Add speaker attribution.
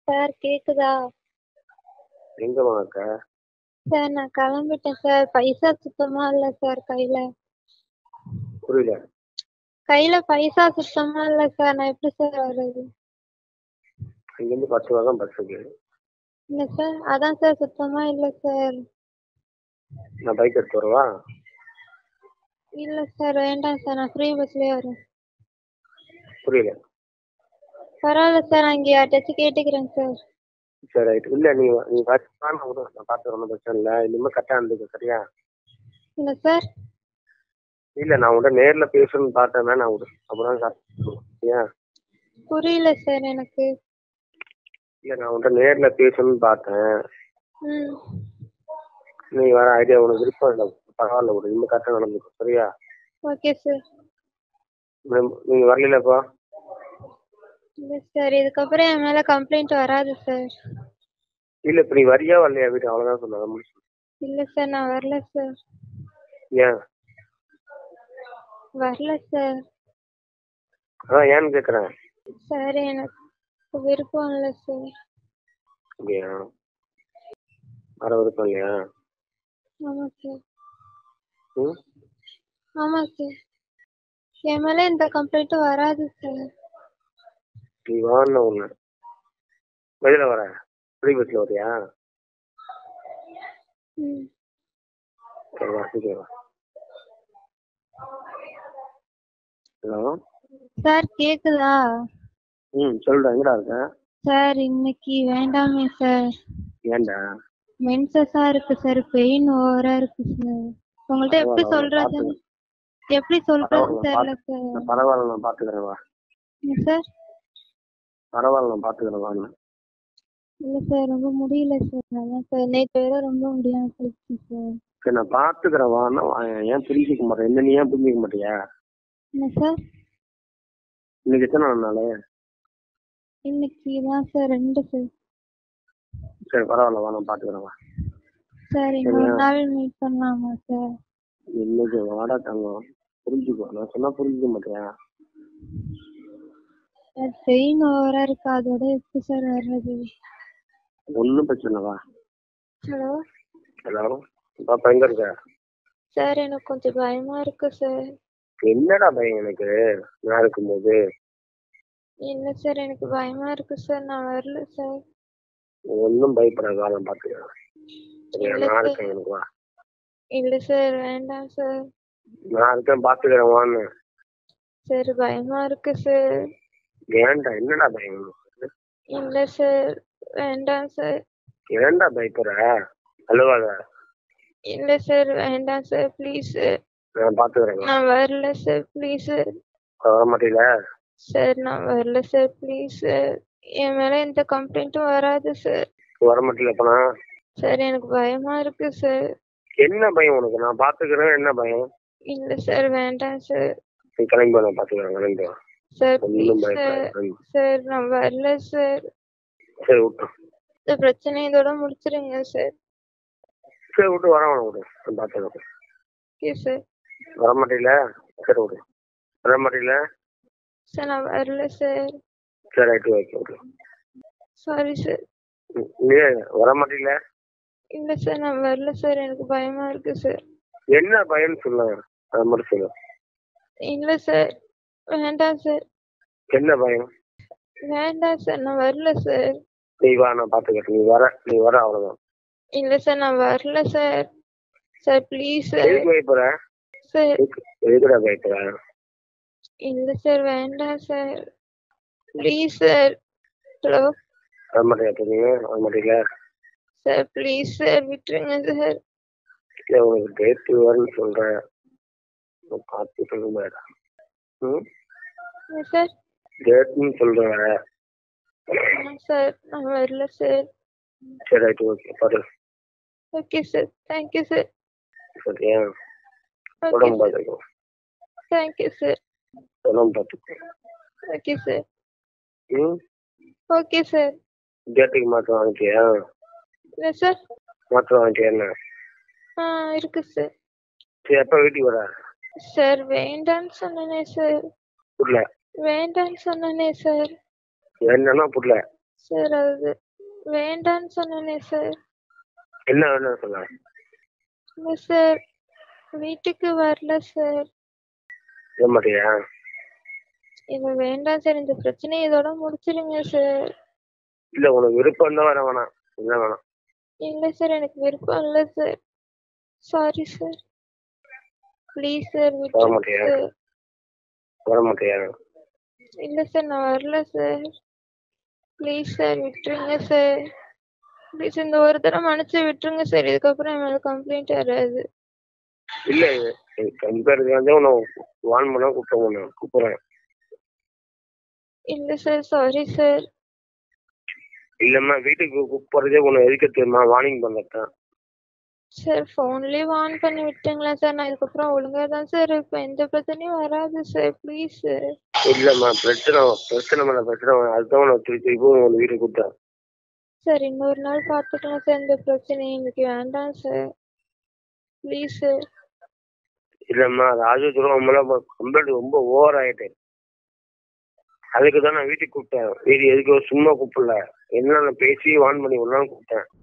Speaker 1: Sir கேக்குதா
Speaker 2: எங்கம்மா இருக்க
Speaker 1: சார் நான் கிளம்பிட்டேன் சார் பைசா சுத்தமா இல்ல சார் கையில
Speaker 2: புரியல
Speaker 1: கையில பைசா சுத்தமா இல்ல சார் நான் எப்படி சார் வர்றது
Speaker 2: இங்கேருந்து பத்து ரூபா தான் பஸ்ஸுக்கு
Speaker 1: இல்ல சார் அதான் சார் சுத்தமா இல்ல சார்
Speaker 2: நான் பைக் எடுத்து வரவா
Speaker 1: இல்ல சார் வேண்டாம் சார் நான் ஃப்ரீ பஸ்லயே வரேன்
Speaker 2: புரியல
Speaker 1: பரவாயில்ல சார் நான் இங்க யார்கிட்டயாச்சும் கேட்டுக்கிறேன் சார்
Speaker 2: சரி ரைட் இல்லை நீ நீ பார்த்து நான் விடு நான் பார்த்து ஒன்றும் பிரச்சனை இல்லை இனிமேல் கரெக்டாக இருந்துக்க சரியா
Speaker 1: இல்ல சார்
Speaker 2: இல்லை நான் உன்கிட்ட நேரில் பேசணும்னு பார்த்தேன் நான் விடு அப்புறம் கரெக்டாக சரியா
Speaker 1: புரியல சார் எனக்கு
Speaker 2: இல்லை நான் உன்கிட்ட நேரில் பேசணும்னு பார்த்தேன்
Speaker 1: ம்
Speaker 2: நீ வர ஐடியா உனக்கு விருப்பம் இல்லை பரவாயில்ல விடு இனிமேல் கரெக்டாக நடந்துக்கும் சரியா
Speaker 1: ஓகே சார்
Speaker 2: நீங்கள் வரலப்பா
Speaker 1: இல்ல சார் இதுக்கப்புறம் என் மேல கம்ப்ளைண்ட் வராது சார்
Speaker 2: இல்லை இப்போ நீ வரியா வரலையா வீட்டு அவ்வளோதான் சொன்னாங்க முடிச்சு
Speaker 1: இல்ல சார் நான் வரல சார்
Speaker 2: ஏன்
Speaker 1: வரல சார்
Speaker 2: அதான் ஏன்னு கேட்குறேன்
Speaker 1: சார் எனக்கு விருப்பம் இல்ல சார்
Speaker 2: அப்படியா வர விருப்பம் இல்லையா
Speaker 1: ஆமா சார்
Speaker 2: ம்
Speaker 1: ஆமா சார் என் மேல எந்த கம்ப்ளைண்ட்டும் வராது சார்
Speaker 2: நீ வான்னு ஒன்று வெளியில் வர ஃப்ரீ பஸ்ஸில் வரியா
Speaker 1: ம்
Speaker 2: சரி வா சீக்கிரம் வா ஹலோ
Speaker 1: சார் கேக்குதா
Speaker 2: ம் சொல்லுடா எங்கடா இருக்க
Speaker 1: சார் இன்னைக்கு வேண்டாமே சார்
Speaker 2: ஏன்டா
Speaker 1: மென்சஸா இருக்கு சார் பெயின் ஓவரா இருக்கு சார் உங்கள்ட்ட எப்படி
Speaker 2: பரவாயில்ல,
Speaker 1: சொல்றது எப்படி சொல்றது
Speaker 2: பரவாயில்ல,
Speaker 1: தெரியல சார்
Speaker 2: நான் பரவாயில்ல நான் பார்த்துக்கிறேன் வா
Speaker 1: என்ன சார்
Speaker 2: பரவாயில்ல நான் பார்த்துக்கிறேன் வான்னு
Speaker 1: இல்ல சார் ரொம்ப முடியல சார் அதான் சார் நேற்று வேற ரொம்ப முடியாம போயிடுச்சு சார்
Speaker 2: சரி நான் பார்த்துக்கிறேன் வான்னா வா, ஏன் புரிஞ்சிக்க மாட்டேன் என்ன நீ ஏன் புரிஞ்சிக்க மாட்டியா
Speaker 1: என்ன சார்
Speaker 2: இன்னைக்கு எத்தனை நாள்
Speaker 1: இன்னைக்கு தான் சார் ரெண்டு சார்
Speaker 2: சரி பரவாயில்ல வா நான் பார்த்துக்கிறேன் வா
Speaker 1: சார் இன்னொரு
Speaker 2: சரியா?
Speaker 1: நாள் மீட் பண்ணலாமா சார்
Speaker 2: இன்னைக்கு வாடா தங்கம் புரிஞ்சுக்கோ நான் சொன்னா புரிஞ்சுக்க மாட்டியா
Speaker 1: சார் பெயின் ஓவரா இருக்கு அதோட எப்படி சார் வர்றது
Speaker 2: ஒன்றும் பிரச்சனை இல்லை வா
Speaker 1: ஹலோ
Speaker 2: ஹலோ பாப்பா எங்க இருக்க
Speaker 1: சார் எனக்கு கொஞ்சம் பயமா இருக்கு சார்
Speaker 2: என்னடா பையன் எனக்கு நான் இருக்கும்போது
Speaker 1: இல்ல சார் எனக்கு பயமா இருக்கு சார் நான் வரல சார்
Speaker 2: ஒன்றும் பயப்படாத வா நான் பார்த்துக்கிறேன் சரியா
Speaker 1: இல்ல
Speaker 2: நான்
Speaker 1: சார்.
Speaker 2: இருக்கேன் எனக்கு வா
Speaker 1: இல்ல சார் வேண்டாம் சார்
Speaker 2: நான் இருக்கேன் பார்த்துக்கிறேன் வான்னு
Speaker 1: சார் பயமா இருக்கு சார்
Speaker 2: ஏன்டா என்னடா பயம் உனக்கு?
Speaker 1: இல்ல சார் வேண்டாம் சார்
Speaker 2: ஏன்டா பயப்படுற அழுவாத
Speaker 1: இல்ல சார் வேண்டாம் சார் ப்ளீஸ் சார்
Speaker 2: நான் பார்த்துக்கிறேன் வா.
Speaker 1: நான் வரல சார் ப்ளீஸ் சார்
Speaker 2: வர மாட்டீங்களா
Speaker 1: சார் நான் வரல சார் ப்ளீஸ் சார் என் மேல எந்த கம்ப்ளைண்ட்டும் வராது சார்
Speaker 2: வர மாட்டீங்களா அப்பனா
Speaker 1: சார் எனக்கு பயமா இருக்கு சார்
Speaker 2: என்ன பயம் உனக்கு நான் பார்த்துக்கிறேன் என்ன பயம்
Speaker 1: இல்ல சார் வேண்டாம் சார்
Speaker 2: நீ கிளம்பி வா, நான் பார்த்துக்கிறேன் கிளம்பி வா.
Speaker 1: சார்
Speaker 2: ஒன்றும்
Speaker 1: ப்ளீஸ் சார்
Speaker 2: பயப்படாத
Speaker 1: சார் நான் வரல சார்
Speaker 2: சரி விட்டு
Speaker 1: இந்த பிரச்சனை இதோட முடிச்சிருங்க சார்
Speaker 2: சரி விட்டு வரேன் விடு நான் பார்த்துக்கிறேன்
Speaker 1: ஓகே சார்
Speaker 2: வர மாட்டீங்களா சரி விடு வர மாட்டீங்களா
Speaker 1: சார் நான் வரல சார்
Speaker 2: சரி ரைட்டு ஓகே விடு
Speaker 1: சாரி சார்
Speaker 2: ம், நீ வர மாட்டீங்களா
Speaker 1: இல்ல சார் நான் வரல சார் எனக்கு பயமா இருக்கு சார்
Speaker 2: என்ன பயம்னு சொல்லுங்க அது மட்டும் சொல்லு
Speaker 1: இல்ல சார் வேண்டாம் சார்
Speaker 2: என்ன பயம்
Speaker 1: வேண்டாம் சார் நான் வரல சார்
Speaker 2: நீ வா நான் பார்த்துக்கிறேன் நீ வர நீ வர அவ்வளோதான்
Speaker 1: இல்ல சார் நான் வரல சார் சார் ப்ளீஸ் சார்
Speaker 2: எதுக்கு பயப்படுற
Speaker 1: சார்
Speaker 2: எதுக்கு- எதுக்குடா பயப்படுற
Speaker 1: இல்ல சார் வேண்டாம் சார் ப்ளீஸ் சார் ஹலோ
Speaker 2: வர மாட்டேங்க அப்ப நீங்க வர மாட்டீங்களா
Speaker 1: சார் ப்ளீஸ் சார் விட்டுருங்க சார்
Speaker 2: இல்லை உனக்கு டேட்டு வரும்னு சொல்கிறேன் பார்த்து சொல்லுங்க ம்
Speaker 1: என்ன சார்
Speaker 2: டேட்னு சொல்கிறேன்
Speaker 1: ஆமா சார் நான் வரல சார்
Speaker 2: சரி ரைட்டு ஓகே பாரு
Speaker 1: ஓகே சார் தேங்க்யூ சார்
Speaker 2: சரியா
Speaker 1: ஓகே
Speaker 2: உடம்பு
Speaker 1: சார்
Speaker 2: பார்த்துக்கோ
Speaker 1: தேங்க்யூ சார்
Speaker 2: உடம்பு பார்த்துக்கோ
Speaker 1: ஓகே சார்
Speaker 2: ம்
Speaker 1: ஓகே சார்
Speaker 2: டேட்டுக்கு மாற்றம் வாங்கிட்டியா
Speaker 1: என்ன சார்
Speaker 2: மாற்றம் வாங்கிட்டியா என்ன
Speaker 1: ஆ இருக்கு சார்
Speaker 2: சரி எப்போ வீட்டுக்கு வர
Speaker 1: சார் வேண்டான்னு சொன்னனே சார்
Speaker 2: புரியல
Speaker 1: வேண்டான்னு சொன்னனே சார்
Speaker 2: என்னன்னா புரியல
Speaker 1: சார் அது வேண்டான்னு சொன்னேனே சார்
Speaker 2: என்ன வேணும்னு சொல்ல
Speaker 1: இல்லை சார் வீட்டுக்கு வரல சார்
Speaker 2: சொல்ல மாட்டியா
Speaker 1: இது வேண்டாம் சார் இந்த பிரச்சனையை இதோட முடிச்சிடுங்க சார்
Speaker 2: இல்ல உனக்கு விருப்பம் தான் வர வேணாம் என்ன வேணாம்
Speaker 1: இல்லை சார் எனக்கு விருப்பம் இல்லை sir sorry sir please sir
Speaker 2: வர
Speaker 1: விட்டுருங்க
Speaker 2: மாட்டியா
Speaker 1: சார்
Speaker 2: வர மாட்டியா
Speaker 1: இல்லை சார் நான் வரல சார் ப்ளீஸ் சார் விட்டுருங்க சார் ப்ளீஸ் இந்த ஒரு தடவை மன்னிச்சு விட்டுருங்க சார் இதுக்கப்புறம் என் மேலே கம்ப்ளைண்ட் வராது
Speaker 2: இல்ல கம்பேருக்கு வந்து உன்னை வான் பண்ண கூப்பிட்டு உன்னை கூப்பிடுறேன்
Speaker 1: இல்லை சார் சாரி சார்
Speaker 2: இல்லம்மா வீட்டுக்கு கூப்பிடுறதே உன்னை எதுக்க தெரியுமா வார்னிங் பண்ணத்தான்
Speaker 1: சார் ஃபோன்லேயே வார்ன் பண்ணி விட்டுங்களா சார் நான் இதுக்கப்புறம் ஒழுங்காக தான் சார் இருப்பேன் எந்த பிரச்சனையும் வராது சார் ப்ளீஸ் சார்
Speaker 2: இல்லம்மா பிரச்சனை பிரச்சனை மேல பிரச்சனை வரும். அதுதான் உன்னை திருப்பி திருப்பி உன் வீட்டுக்கு கூப்பிட்டேன்
Speaker 1: சார் இன்னொரு நாள் பார்த்துக்கலாம் சார் இந்த பிரச்சனை இன்னைக்கு வேண்டாம் சார் ப்ளீஸ் சார்
Speaker 2: இல்லம்மா ராஜு துரோகம் மேல கம்ப்ளைண்ட் ரொம்ப ஓவர் ஆயிட்டு அதுக்கு தான் நான் வீட்டுக்கு கூப்பிட்டேன் வீடு எதுக்கு சும்மா கூப்பிடல என்ன நான் பேசி வான் பண்ணி விடலாம்னு கூப்பிட்டேன்